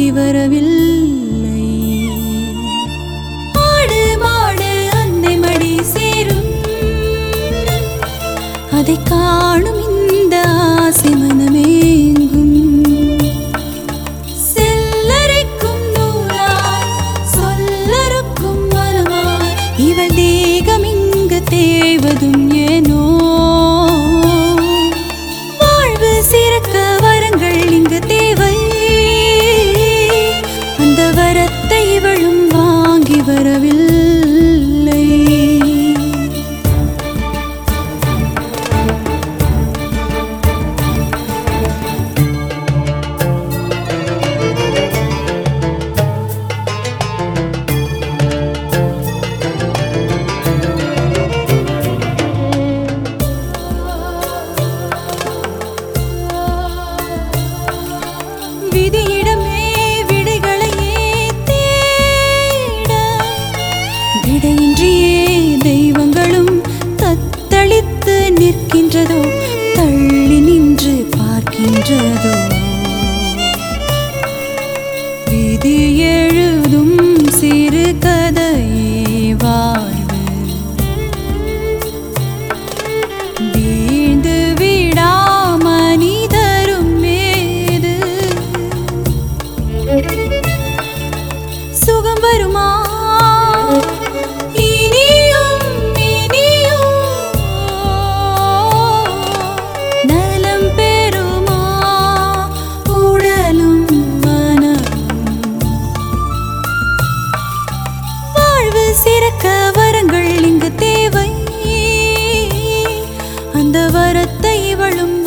வாங்கி வரவில்லை ஆடு மாடு அன்னை மடி சேரும் அதை காணும் இந்த ஆசை மனமேங்கும் செல்லரிக்கும் நூலாய் சொல்லருக்கும் மனமாய் இவள் தேகம் இங்கு தேவதும் ஏனோ வாழ்வு சிறக்க வரங்கள் இங்கு தேவை அந்த வரத்தை இவளும் வாங்கி வரவில்லை விதியிடமே விடைகளையே தேட விடையின்றியே தெய்வங்களும் தத்தளித்து நிற்கின்றதோ தள்ளி நின்று பார்க்கின்றதோ விதி எழுதும் சிறு கதையே வாழ்வு வீழ்ந்து விடா மனிதரும் மீது சுகம் வருமா இனியும் இனியும் நலம் பெறுமா உடலும் மனமும் வாழ்வு சிறக்க வரங்கள் இங்கு தேவை அந்த வரத்தை இவளும்